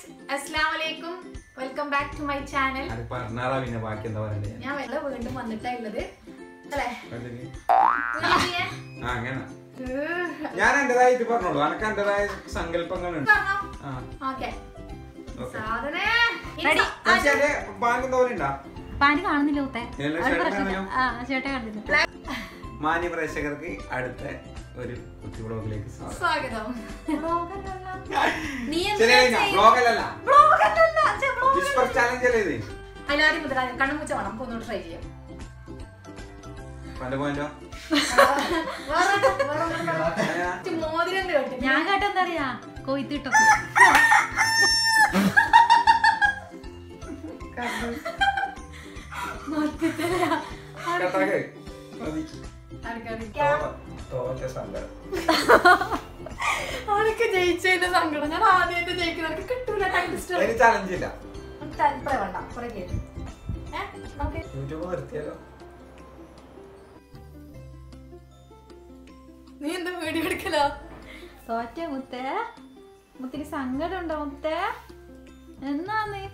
Friends അസ്സാം വലൈക്കും welcome back to my channel അത് പറഞ്ഞാളാ പിന്നെ ബാക്കി എന്താ പറയണ്ടേ ഞാൻ വെള്ള വീണ്ടും വന്നിട്ടാ ഉള്ളത് അല്ലേ കണ്ടില്ലേ? വീട്ടിലെ, ആ അങ്ങനെ ഏഹ്, ഞാൻ എന്റേതായി ഇത് പറഞ്ഞോളൂ അനക്ക് എന്റേതായ സങ്കല്പങ്ങളുണ്ട് പറഞ്ഞോ? ആ ഓക്കേ. ഓക്കേ. സാധനേ ഇനി Ready? സ- പക്ഷേ അത് പാൻറ് തോലുണ്ടാ പാൻറ് കാണുന്നില്ല ഊത്തെ ഇല്ല, അത് ഷർട്ട് പ്രശ്നം കാണുമോ? ആ ഷർട്ട് കാണുന്നില്ല മാന്യ പ്രേക്ഷകർക്ക് അടുത്ത ഒരു കുട്ടി വ്ളോഗിലേക്ക് സ്വാഗതം സ്വാഗതം നീ എന്താ ശരിയായി ചെയ്യുന്നത്? വ്ളോഗല്ലല്ല Vlog അല്ലല്ല, ഛെ, vlog വിസ്പർ ചാലഞ്ച് അല്ലേ ഇത് അതിലാദ്യം മുതൽ ആദ്യം കണ്ണും മുച്ച വേണം നമുക്ക് ഒന്നുകൂടി ട്രൈ ചെയ്യാം പണ്ട് പോയിന്റോ വേറെ വേറെ ഒന്നും പറ. ഇച്ചിരി മോതിരം കേട്ടു ഞാൻ കേട്ടോ എന്താ അറിയാ കൊയ്ത്തിട്ടോ മൊത്തത്തിലാ. കേട്ടാക്ക് മതി. അടുക്കള. തോ- തോറ്റ സങ്കടം അവനക്ക് ജയിച്ചതിന്റെ സങ്കടം ഞാൻ ആദ്യമായിട്ട് ജയിക്കുന്ന എനിക്ക് കിട്ടൂല ടൈം ലിസ്റ്റ് അതിന് ചലഞ്ച് ഇല്ല ഇപ്പഴേ വേണ്ട കുറെ കേട്ടു ഏഹ് നമുക്ക് യൂട്യൂബ് നിർത്തിയാലോ നീ എന്താ വീഡിയോ എടുക്കലോ തോറ്റ മുത്തേ മുത്തിന് സങ്കടം ഉണ്ടോ മുത്തേ എന്നാ നീ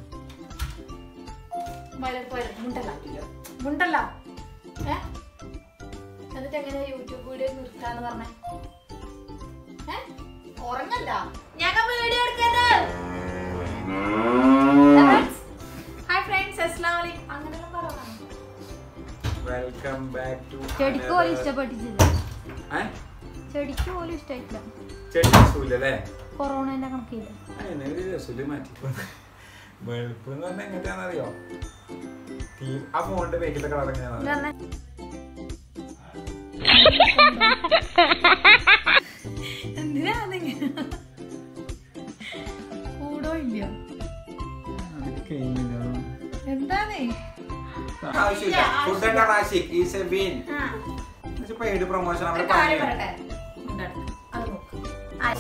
മുണ്ടല്ല മുണ്ടല്ല ഏ എന്നിട്ട് എങ്ങനെ യൂട്യൂബ് വീഡിയോ നിർത്താന്ന് പറഞ്ഞേ ഏ ഉറങ്ങല്ല ഞങ്ങൾ വീഡിയോ എടുക്കുന്നത് ഹായ് ഫ്രണ്ട്സ് അസ്സലാമു അലൈക്കും അങ്ങനെയെല്ലാം പറയണം വെൽക്കം ബാക്ക് ടു ചെടിക്ക് പോലും ഇഷ്ടപ്പെട്ടിട്ടില്ല ചെടിക്ക് പോലും ഇഷ്ടമായിട്ടില്ല ചെടി രസമില്ലല്ലേ കൊറോണന്റെ കണക്കില്ല അതിനെ ഒരു രസമില്ല മാറ്റി വെളുപ്പ് എന്ന് പറഞ്ഞാൽ എങ്ങനെയാണെന്നറിയോ തീ- ആ ഫോണിന്റെ പേക്കിലെ കളർ എങ്ങനെയാണെന്ന് ഇതെന്നെ. എന്തിനാ അതിങ്ങനെ? കൂടോ ഇല്ലയോ എന്താണേ ആവശ്യമില്ല food and Rashik is a been paid promotion ഒരു അവിടെ കാര്യം പറഞ്ഞു പറയട്ടെ ഉണ്ടായിരുന്നു. അത് നോക്ക്. ആ,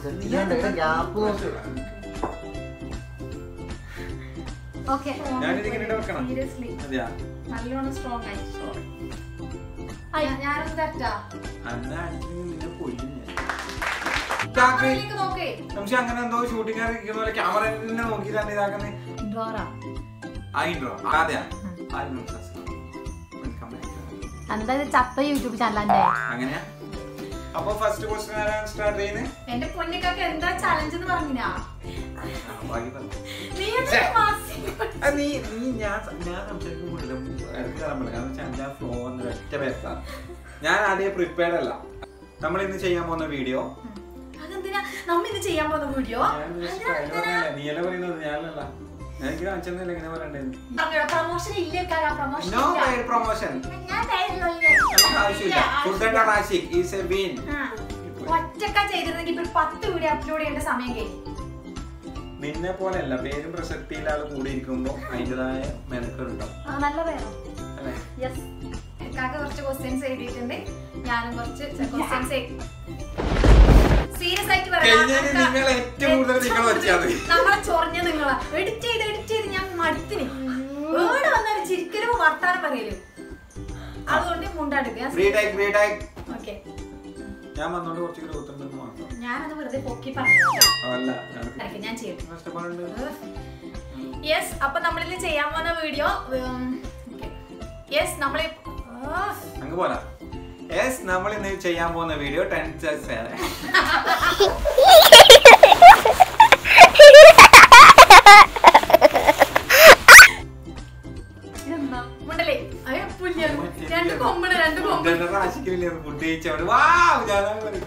ഓക്കെ ഞാനിതിങ്ങനെ ഇട്ട് വെക്കണം seriously, അതെയാ നല്ലോണം സ്ട്രോങ് ആയി ഞാൻ- ഞാനൊന്ന് തരട്ടാ അന്ന അടിച്ച് നിന്നെ കൊല്ലും ഞാൻ. ക്യാമറയിലേക്ക് നോക്കേ പക്ഷെ അങ്ങനെ എന്തോ ഷൂട്ടിംഗ് ഇരിക്കുന്ന പോലെ ക്യാമറ തന്നെ നോക്കിയിട്ടാണ് ഇതാക്കുന്നത് ഡ്രോറാ ആ ഇൻട്രോ അതെയാ ആരും വെൽക്കം എന്തായാലും ചത്ത യൂട്യൂബ് ചാനലിന്റെ അങ്ങനെയാ അപ്പൊ ഫസ്റ്റ് ക്വസ്റ്റ്യൻ ആരാണ് സ്റ്റാർട്ട് ചെയ്യുന്നത് എന്റെ പൊന്നിക്കൊക്കെ എന്താ ചലഞ്ച് എന്ന് പറഞ്ഞാ ബാക്കി പറ. നീ എന്താ ഛെ. മാസി ആ, നീ നീ ഞാൻ ഞാൻ സംസാരിക്കുമ്പോൾ ഇടയ്ക്ക് തരാൻ പറ്റില്ല കാരണം വെച്ചാൽ എൻ്റെ ഫ്ലോ ഒന്ന് ഒറ്റ പേർത്താണ് ഞാൻ ആദ്യം പ്രിപ്പയർഡ് അല്ല നമ്മൾ ഇന്ന് ചെയ്യാൻ പോകുന്ന വീഡിയോ അതെന്തിനാ നമ്മ ഇത് ചെയ്യാൻ പോകുന്ന വീഡിയോ നീയല്ല പറയുന്നത് ഞാനല്ല എനിക്ക് കാണിച്ചെന്നില്ല ഇങ്ങനെ പറയണ്ടേന്ന് പ്രൊമോഷൻ ഇല്ല പ്രൊമോഷൻ നോ ഇല്ല പെയ്ഡ് പ്രൊമോഷൻ ഞാൻ തരുന്നില്ല. നമുക്ക് ആവശ്യമില്ല food and Rashik is a been ആ. ഒറ്റക്ക ചെയ്തിരുന്നെങ്കിൽ ഇപ്പൊ ഒരു പത്ത് വീഡിയോ അപ്ലോഡ് ചെയ്യേണ്ട സമയം കഴിഞ്ഞു നിന്നെ പോലെയല്ല പേരും പ്രസക്തിയിൽ ആൾ കൂടി ഇരിക്കുമ്പോൾ അതിൻ്റെതായ മെനക്കെടുണ്ടാവും ആ നല്ല പേരോ അല്ലേ യെസ് കാക്ക കുറച്ച് ക്വസ്റ്റ്യൻസ് എഴുതിയിട്ടുണ്ട് ഞാനും കുറച്ച് ക്വസ്റ്റ്യൻസ് സീരിയസ് ആയിട്ട് കഴിഞ്ഞതിന് നിങ്ങൾ ഏറ്റവും കൂടുതൽ നിങ്ങൾ വെച്ചാൽ നമ്മളെ ചൊറഞ്ഞ നിങ്ങളാ എഡിറ്റ് ചെയ്ത് എഡിറ്റ് ചെയ്ത് ഞാൻ മടുത്തിന് വീട് വന്നാലും ചിരിക്കലും വർത്താനം പറയലും അതുകൊണ്ട് മുണ്ടാടുക ഫ്രീ ടൈക്ക് ഫ്രീ ടൈക്ക് ഓക്കെ ഞാൻ വന്നോണ്ട് കുറച്ച് ഇരുപത്തിരണ്ടെന്ന് മാത്രം ഞാനത് വെറുതെ പൊക്കി പറഞ്ഞു അല്ല ഇടയ്ക്ക് ഞാൻ ചെയ്തു കഷ്ടപ്പാടുണ്ട് യെസ് അപ്പൊ നമ്മളിന്ന് ചെയ്യാൻ പോകുന്ന വീഡിയോ യെസ് നമ്മളെ അങ്ങ് പോരാ യെസ് നമ്മൾ ഇന്ന് ചെയ്യാൻ പോകുന്ന വീഡിയോ ടെൻ എന്താ മുണ്ടല്ലേ അയ്യോ പുല്ല് രണ്ട് കൊമ്പണ് രണ്ട് കൊമ്പ് റാശിക്കില്ലേ ഫുഡ് കഴിച്ചവിടെ വാവ് ഞാനാ പറയും.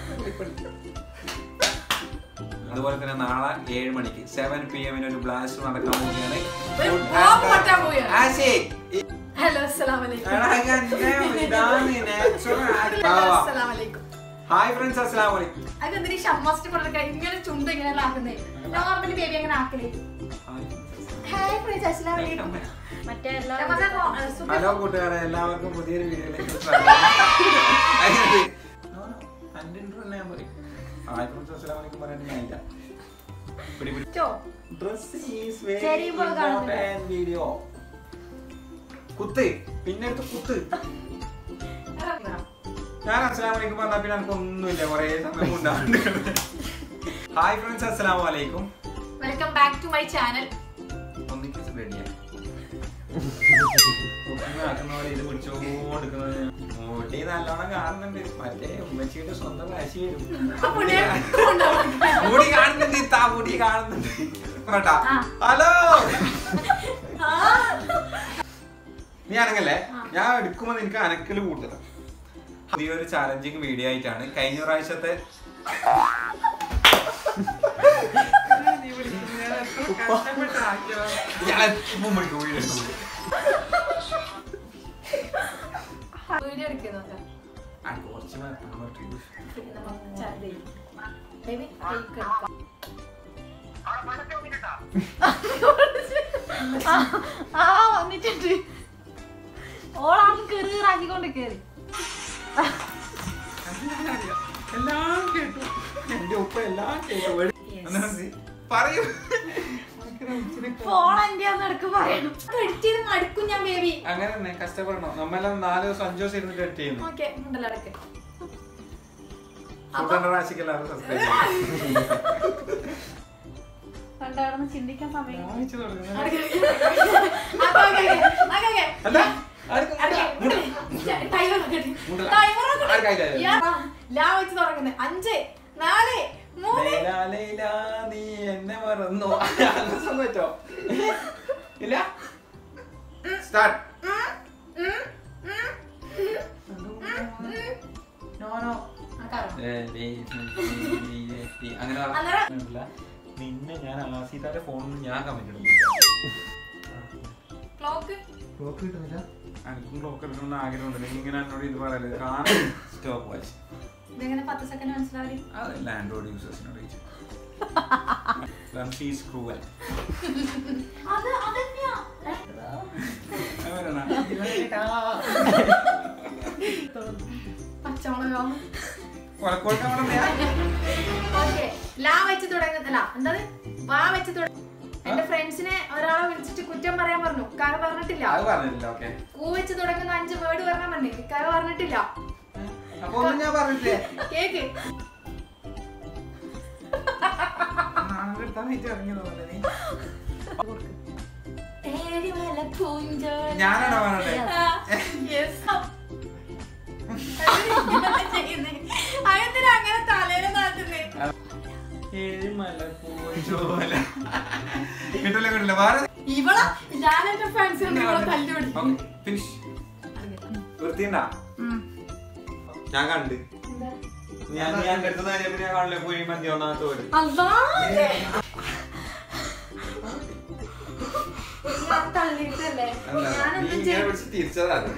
അതുപോലെ തന്നെ നാളെ ഏഴ് മണിക്ക് സെവൻ പി എമ്മിന് ഒരു ബ്ലാസ്റ്റ് നടക്കാൻ പോവുകയാണ് ഒരു bomb പൊട്ടാൻ പോവുകയാണ്. ആഷിക്, ഈ- ഹലോ അസ്സലാം വലൈക്കും എടാ, ഞാൻ ഇതാണ് natural ആയിട്ട്. വാ, വാ. അസ്സലാം വലൈക്കും ഹായ് ഫ്രണ്ട്സ് അസ്സലാമു അലൈക്കും അതെന്തിനീ ഷമ്മാസ്റ്റ് പറഞ്ഞ ഇങ്ങനെ ചുണ്ട് ഇങ്ങനെ ആക്കുന്നേ നോർമലി ബേബി അങ്ങനെ ആക്കലേ ഹായ് ഫ്രണ്ട്സ് അസ്സലാം വലൈക്കും മറ്റേ എല്ലാ ഷമ്മാസ പോ- അഹ് സുഖം. ഹലോ കൂട്ടുകാരെ എല്ലാവർക്കും പുതിയൊരു വീഡിയോയിലേക്ക് സ്വാഗതം. അതിനകത്ത് no, no, എൻ്റെ intro തന്നെ ഞാൻ പറയും. ഹായ് ഫ്രണ്ട്സ് അസ്സലാമു അലൈക്കും പറയാൻ ഞാനില്ല. പിടി, പിടി. ചോ. Dress is very ചെരിയുമ്പോൾ important കാണുന്നില്ല. video. കുത്ത് പിന്നെ എടുത്ത് കുത്ത് ഞാൻ അസ്സലാമു അലൈക്കും പറഞ്ഞാൽ പിന്നെ എനിക്ക് ഒന്നുമില്ല കുറേ സമയം ഉണ്ടാകുന്നുണ്ട് ഹായ് ഫ്രണ്ട്സ് അസ്സലാമു അലൈക്കും welcome back to my channel ഒന്നിക്ക് റെഡിയാ ആക്കുന്ന പോലെ ഇത് പിടിച്ചോണ്ടിരിക്കുന്നത് മുടി നല്ലോണം കാണുന്നുണ്ട് മറ്റേ ഉമ്മച്ചിയുടെ സ്വന്തം കാശി വരും മുടി കാണുന്നുണ്ട് ഇത്താ മുടി കാണുന്നുണ്ട് പറട്ടാ ആ. ഹലോ നീ അനങ്ങല്ലേ ഞാൻ എടുക്കുമ്പോ നിനക്ക് അനക്കല് കൂടുതലാണ് പുതിയൊരു ചാലഞ്ചിങ് വീഡിയോ ആയിട്ടാണ് കഴിഞ്ഞ പ്രാവശ്യത്തെ ഇയാളെ ഉമ്മ വിളിക്കും, വീഡിയോ എടുക്കും. വീഡിയോ എടുക്കുന്നത് ആ, കുറച്ച് നേരത്തെ നോക്കി. ബേബി ആ വന്നിട്ടുണ്ട് ഓളാണ് കെറിയറാക്കിക്കൊണ്ട് കേറി എല്ലാം കേട്ടു എന്റെ ഉപ്പ എല്ലാം കേട്ടു വെടി- എന്നാ മതി? പറയൂ ഫോൺ എന്റെ ഇടക്ക് പറയണം എഡിറ്റ് ചെയ്ത് മടുക്കും ഞാൻ ബേബി അങ്ങനെ തന്നെ കഷ്ടപ്പെടണം നമ്മളെല്ലാം നാല് ദിവസം അഞ്ചു ദിവസം ഇരുന്നിട്ട് എഡിറ്റ് ചെയ്യുന്നു ഓക്കെ ഉണ്ടല്ലോ അടക്ക് സുൽത്താൻ റാഷിക്ക് എല്ലാവരും സബ്സ്ക്രൈബ് ചെയ്യും കണ്ടാണെന്ന് ചിന്തിക്കാൻ സമയം വായിച്ചു തുടങ്ങുന്നു. അടക്ക്, അടക്ക്. അപ്പൊ ഓക്കേ, ഓക്കേ, ഓക്കേ, ഓക്കേ. അല്ല, ആർക്കും അടക്ക്. ടൈമർ നോക്കട്ടെ. മുണ്ട. ടൈമർ നോക്കട്ടെ. ആർക്കാ ഇത്? യാ, ലാ വെച്ച് തുടങ്ങുന്നത് അഞ്ച് നാല് മൂന്ന് ലൈല, ലൈല, നീ എന്നെ മറന്നു അങ്ങനെ song വെച്ചോ? ഇല്ല സ്റ്റാർട്ട് ഉം, ഉം, നോ നോ ആ, കാരണം. അങ്ങനെ അന്നേരം- പറഞ്ഞില്ല. നിന്നെ ഞാൻ ആസീതാന്റെ ഫോണിൽ ഞാൻ കമന്റ് ഇടും ക്ലോക്ക് ക്ലോക്ക് കിട്ടുന്നില്ല എനിക്കും ക്ലോക്ക് എടുക്കണമെന്ന് ആഗ്രഹമുണ്ട് നീ ഇങ്ങനെ എന്നോട് ഇത് പറയല് കാണാൻ സ്റ്റോപ്പ് വാച്ച് ഇതെങ്ങനെ പത്ത് സെക്കൻഡ് മനസ്സിലാവില്ല അതല്ല ആൻഡ്രോയിഡ് യൂസേഴ്സിനോട് ചോദിച്ചു റംഷീസ് ക്രൂവൽ അത് അതന്നെയാ പച്ചമുളകോ കൊലക്കോട്ട് ഓക്കെ ലാ വെച്ച് തുടങ്ങുന്നല്ല എന്താ വാ വെച്ച് തുടങ്ങ എന്റെ ഫ്രണ്ട്സിനെ ഒരാളെ വിളിച്ചിട്ട് കുറ്റം പറയാൻ പറഞ്ഞു ഇക്കാക പറഞ്ഞിട്ടില്ല അത് പറഞ്ഞില്ല ഓക്കെ കൂ വെച്ച് തുടങ്ങുന്ന അഞ്ച് വേർഡ് പറഞ്ഞാൽ പറഞ്ഞു ഇക്കാക പറഞ്ഞിട്ടില്ല അപ്പൊ ഒന്നും ഞാൻ പറഞ്ഞില്ലേ കേക്ക് നാളെ എടുത്താൽ ഇറങ്ങിയതല്ലേ നീ ഏഴിമല പൂഞ്ചോല. ഞാനാണോ പറഞ്ഞത്? ആ, yes. അതെന്തിനാ ചെയ്യുന്നേ? അതെന്തിനാ അങ്ങനെ തലയില് നാട്ടുന്നേ? ഏഴിമല പൂഞ്ചോല കിട്ടില്ല കിട്ടില്ല വേറെ ഇവളാ ഞാൻ എന്റെ ഫ്രണ്ട്സിനെ തല്ലി പിടിക്കും ഫിനിഷ് വൃത്തിയുണ്ടാ ഞാൻ കണ്ട് ഞാൻ ഞാൻ എടുത്തു കഴിഞ്ഞപ്പോ ഞാൻ കാണില്ല പുഴി മന്തി ഒന്നാമത്തെ വീട് അല്ലാ ഞാൻ തള്ളിയിട്ടല്ലേ അല്ല നീ ഞാനൊന്നും ഇങ്ങനെ ചെയ്തില്ല പിടിച്ച് തിരിച്ചതാ അത്.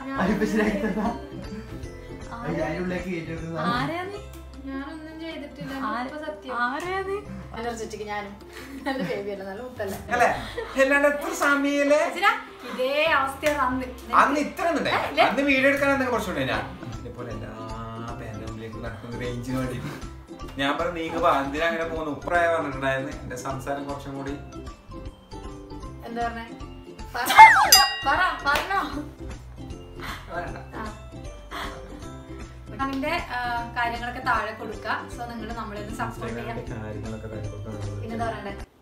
ആരെയാ നീ ഞാനൊന്നും ചെയ്തിട്ടില്ല ആര്- ഇപ്പൊ സത്യം ആരെയാ നീ എനർജറ്റിക്ക് ഞാനും നല്ല ബേബിയല്ല നല്ല മുത്തല്ല അല്ലേ അല്ലാണ്ട് എത്ര സമയല്ലേ ചേച്ചിടാ, ഇതേ അവസ്ഥയാണ് അന്ന് അന്ന് ഇത്ര ഒന്നും ഏ, ഇല്ല. ഉണ്ടായില്ല. അന്ന് വീഡിയോ എടുക്കാൻ കുറച്ചുകൂടെ ഞാൻ ഇതേപോലെ എല്ലാ പാൻഡമിലേക്ക് നടക്കുന്ന റേഞ്ചിന് വേണ്ടി ഞാൻ പറഞ്ഞു നീക്ക് എന്തിനാ അങ്ങനെ പോകുന്നു ഉപ്രായ പറഞ്ഞിട്ടുണ്ടായിരുന്നു എന്റെ സംസാരം കുറച്ചും കൂടി എന്താ പറഞ്ഞേ പറ പറ പറഞ്ഞോ വരണ്ട. അതിന്റെ കാര്യങ്ങളൊക്കെ താഴെ കൊടുക്കുക സോ നിങ്ങൾ നമ്മളെ സപ്പോർട്ട് ചെയ്യാം കാര്യങ്ങളൊക്കെ പിന്നെന്താ പറയണ്ടേ